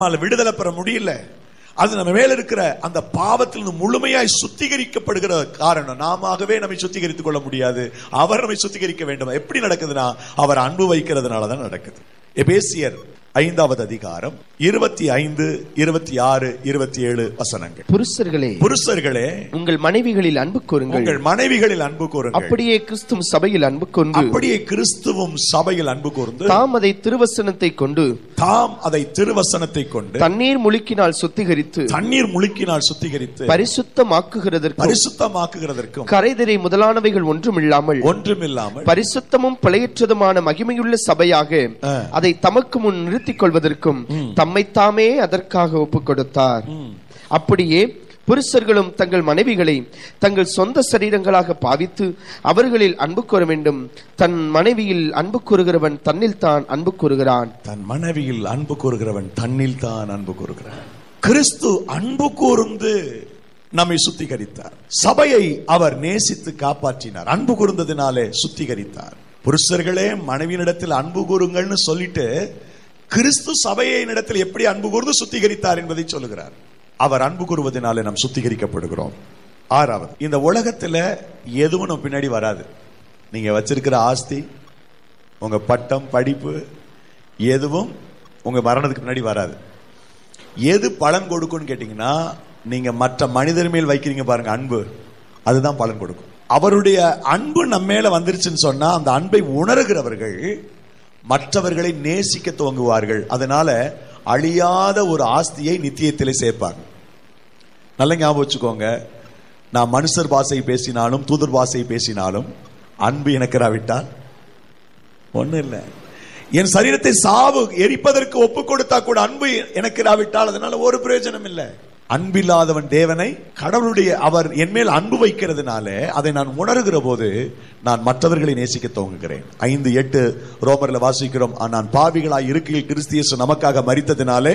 நம்மால விடுதலை பெற முடியல அது நம்ம மேல இருக்கிற அந்த பாவத்தில் முழுமையாய் சுத்திகரிக்கப்படுகிற காரணம் நாமவே நம்மை சுத்திகரித்துக் கொள்ள முடியாது அவர் நம்மை சுத்திகரிக்க வேண்டும் எப்படி நடக்குதுன்னா அவர் அன்பு வைக்கிறதுனால தான் நடக்குது எபேசியர் ஐந்தாவது அதிகாரம் இருபத்தி ஐந்து இருபத்தி ஆறு இருபத்தி ஏழு வசனங்கள் புருஷர்களே புருஷர்களே உங்கள் மனைவிகளில் அன்பு கூறுங்கள் உங்கள் மனைவிகளில் அன்பு கூறுங்கள் அப்படியே கிறிஸ்துவும் சபையில் அன்பு கொண்டு அப்படியே கிறிஸ்துவும் சபையில் அன்பு கூர்ந்து தாம் அதை திருவசனத்தை கொண்டு தாம் அதை திருவசனத்தை கொண்டு தண்ணீர் முழுக்கினால் சுத்திகரித்து தண்ணீர் முழுக்கினால் சுத்திகரித்து பரிசுத்தமாக்குகிறதற்கும் பரிசுத்தமாக்குகிறதற்கும் கரைதிரை முதலானவைகள் ஒன்றுமில்லாமல் ஒன்றுமில்லாமல் பரிசுத்தமும் பிழையற்றதுமான மகிமையுள்ள சபையாக ஆ. அதை தமக்கு முன் நிறுத்திக் கொள்வதற்கும் தம்மைத்தாமே அதற்காக ஒப்புக் கொடுத்தார் அப்படியே புருஷர்களும் தங்கள் மனைவிகளை தங்கள் சொந்த சரீரங்களாக பாவித்து அவர்களில் அன்பு கூற வேண்டும் தன் மனைவியில் அன்பு கூறுகிறவன் தன்னில் தான் அன்பு கூறுகிறான் தன் மனைவியில் அன்பு கூறுகிறவன் தன்னில் தான் அன்பு கூறுகிறான் கிறிஸ்து அன்பு கூர்ந்து நம்மை சுத்திகரித்தார் சபையை அவர் நேசித்து காப்பாற்றினார் அன்பு கூர்ந்ததினாலே சுத்திகரித்தார் புருஷர்களே மனைவியினிடத்தில் அன்பு கூறுங்கள்னு சொல்லிட்டு கிறிஸ்து சபையை இடத்தில் எப்படி அன்பு கூர்ந்து சுத்திகரித்தார் என்பதை சொல்லுகிறார் அவர் அன்பு கூறுவதனாலே நாம் சுத்திகரிக்கப்படுகிறோம் ஆறாவது இந்த உலகத்துல எதுவும் நம்ம பின்னாடி வராது நீங்க வச்சிருக்கிற ஆஸ்தி உங்க பட்டம் படிப்பு எதுவும் உங்க மரணத்துக்கு முன்னாடி வராது எது பலன் கொடுக்கும்னு கேட்டீங்கன்னா நீங்க மற்ற மனிதர் மேல் வைக்கிறீங்க பாருங்க அன்பு அதுதான் பலன் கொடுக்கும் அவருடைய அன்பு நம்ம மேல வந்துருச்சுன்னு சொன்னா அந்த அன்பை உணர்கிறவர்கள் மற்றவர்களை நேசிக்க துவங்குவார்கள் அதனால அழியாத ஒரு ஆஸ்தியை நித்தியத்திலே சேர்ப்பாங்க நல்ல ஞாபகம் வச்சுக்கோங்க நான் மனுஷர் பாஷை பேசினாலும் தூதர் பாஷை பேசினாலும் அன்பு எனக்கிறாவிட்டால் ஒண்ணும் இல்ல என் சரீரத்தை சாவு எரிப்பதற்கு ஒப்பு கொடுத்தா கூட அன்பு எனக்கு இராவிட்டால் அதனால ஒரு பிரயோஜனம் இல்லை அன்பில்லாதவன் தேவனை கடவுளுடைய அவர் என் மேல் அன்பு வைக்கிறதுனால அதை நான் உணர்கிற போது நான் மற்றவர்களை நேசிக்க துவங்குகிறேன் ஐந்து எட்டு ரோமர்ல வாசிக்கிறோம் "ஆ, நான் பாவிகளாய் இருக்கையில் கிறிஸ்தியசு நமக்காக மரித்ததினாலே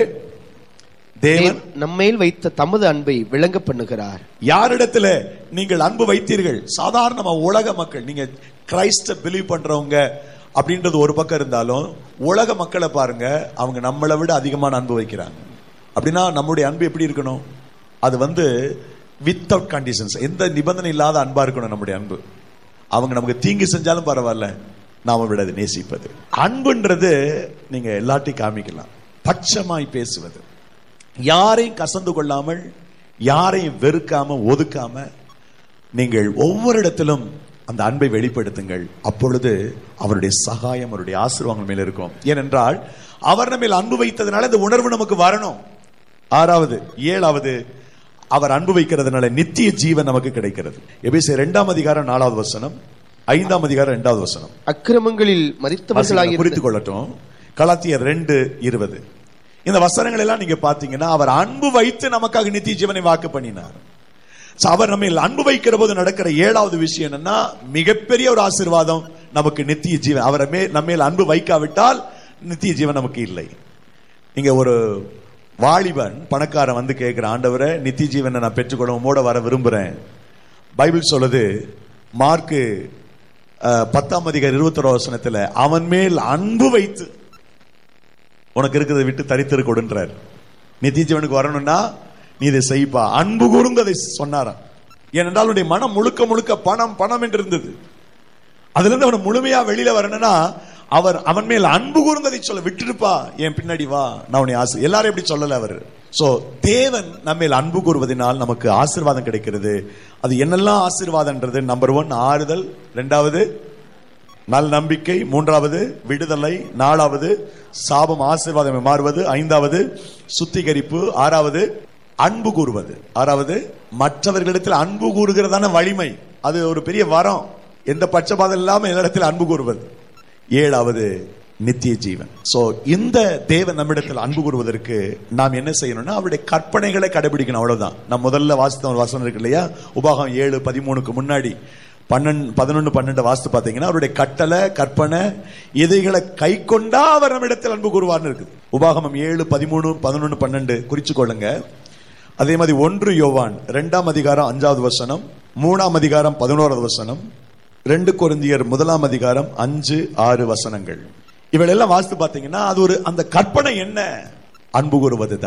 தேவன் நம்மேல் வைத்த தமது அன்பை விளங்க பண்ணுகிறார் யாரிடத்துல நீங்கள் அன்பு வைத்தீர்கள் சாதாரணமா உலக மக்கள் நீங்க கிரைஸ்ட பிலீவ் பண்றவங்க அப்படின்றது ஒரு பக்கம் இருந்தாலும் உலக மக்களை பாருங்க அவங்க நம்மளை விட அதிகமான அன்பு வைக்கிறாங்க அப்படின்னா நம்முடைய அன்பு எப்படி இருக்கணும் அது வந்து வித்தவுட் கண்டிஷன்ஸ் எந்த நிபந்தனை இல்லாத அன்பா இருக்கணும் நம்முடைய அன்பு அவங்க நமக்கு தீங்கு செஞ்சாலும் பரவாயில்ல நாம விட அதை நேசிப்பது அன்புன்றது நீங்க எல்லாத்தையும் காமிக்கலாம் பட்சமாய் பேசுவது யாரையும் கசந்து கொள்ளாமல் யாரையும் வெறுக்காம ஒதுக்காம நீங்கள் ஒவ்வொரு இடத்திலும் அந்த அன்பை வெளிப்படுத்துங்கள் அப்பொழுது அவருடைய சகாயம் அவருடைய ஆசீர்வாதங்கள் மேல இருக்கும் ஏனென்றால் அவர் நம்ம மேல் அன்பு வைத்ததுனால இந்த உணர்வு நமக்கு வரணும் ஆறாவது ஏழாவது அவர் அன்பு வைக்கிறதுனால நித்திய ஜீவன் நமக்கு கிடைக்கிறது எபேசிய இரண்டாம் அதிகாரம் நாலாவது வசனம் ஐந்தாம் அதிகாரம் இரண்டாவது வசனம் அக்கிரமங்களில் மறித்தவர்களாக குறித்து கொள்ளட்டும் கலாத்தியர் ரெண்டு இருபது இந்த வசனங்கள் எல்லாம் நீங்க பாத்தீங்கன்னா அவர் அன்பு வைத்து நமக்காக நித்திய ஜீவனை வாக்கு பண்ணினார் So, அவர் நம்ம அன்பு வைக்கிற போது நடக்கிற ஏழாவது விஷயம் என்னன்னா மிகப்பெரிய ஒரு ஆசீர்வாதம் நமக்கு நித்திய ஜீவன் அவரை மே நம்ம மேல் அன்பு வைக்காவிட்டால் நித்திய ஜீவன் நமக்கு இல்லை இங்க ஒரு வாலிபன் பணக்காரன் வந்து கேட்கிற ஆண்டவரை நித்திய ஜீவனை நான் பெற்றுக்கொள்ள உம்மோட வர விரும்புறேன் பைபிள் சொல்லுது மார்க்கு அஹ், பத்தாம் அதிகார இருபத்தொரு வசனத்துல அவன் மேல் அன்பு வைத்து உனக்கு இருக்கிறதை விட்டு தரித்திரு கொடுன்றார் நித்திய ஜீவனுக்கு வரணும்னா நீ இதை செய்ப்பா அன்பு கூர்ந்து அதை சொன்னாராம் ஏனென்றால் அவனுடைய மனம் முழுக்க முழுக்க பணம் பணம் என்று இருந்தது அதுல இருந்து அவன் முழுமையா வெளியில வரணும்னா அவர் அவன் மேல் அன்பு கூர்ந்ததை சொல்ல விட்டுருப்பா என் பின்னாடி வா நான் உன்னை ஆசை எல்லாரும் எப்படி சொல்லல அவர் சோ தேவன் நம்ம மேல் அன்பு கூறுவதனால் நமக்கு ஆசீர்வாதம் கிடைக்கிறது அது என்னெல்லாம் ஆசீர்வாதம்ன்றது நம்பர் ஒன் ஆறுதல் ரெண்டாவது நல் நம்பிக்கை மூன்றாவது விடுதலை நாலாவது சாபம் ஆசீர்வாதம் மாறுவது ஐந்தாவது சுத்திகரிப்பு ஆறாவது அன்பு கூறுவது ஆறாவது மற்றவர்களிடத்தில் அன்பு கூறுகிறதான வலிமை அது ஒரு பெரிய வரம் எந்த பட்சபாதம் இல்லாம எல்லா அன்பு கூறுவது ஏழாவது நித்திய ஜீவன் சோ இந்த தேவன் நம்மிடத்தில் அன்பு கூறுவதற்கு நாம் என்ன செய்யணும்னா அவருடைய கற்பனைகளை கடைபிடிக்கணும் அவ்வளவுதான் நான் முதல்ல வாசித்த ஒரு வசனம் இருக்கு இல்லையா உபாகம் ஏழு பதிமூணுக்கு முன்னாடி பன்னெண்டு பதினொன்று பன்னெண்டு வாஸ்து பார்த்தீங்கன்னா அவருடைய கட்டளை கற்பனை இதைகளை கை கொண்டா அவர் நம்மிடத்தில் அன்பு கூறுவார்னு இருக்குது உபாகமம் ஏழு பதிமூணு பதினொன்று பன்னெண்டு குறிச்சு கொள்ளுங்க அதே மாதிரி ஒன்று யோவான் ரெண்டாம் அதிகாரம் அஞ்சாவது வசனம் மூணாம் அதிகாரம் பதினோராவது வசனம் ரெண்டு கொரிந்தியர் முதலாம் அதிகாரம் அஞ்சு ஆறு வசனங்கள் இவளெல்லாம் வாசித்து பார்த்தீங்கன்னா அது ஒரு அந்த கற்பனை என்ன அன்பு கூறுவது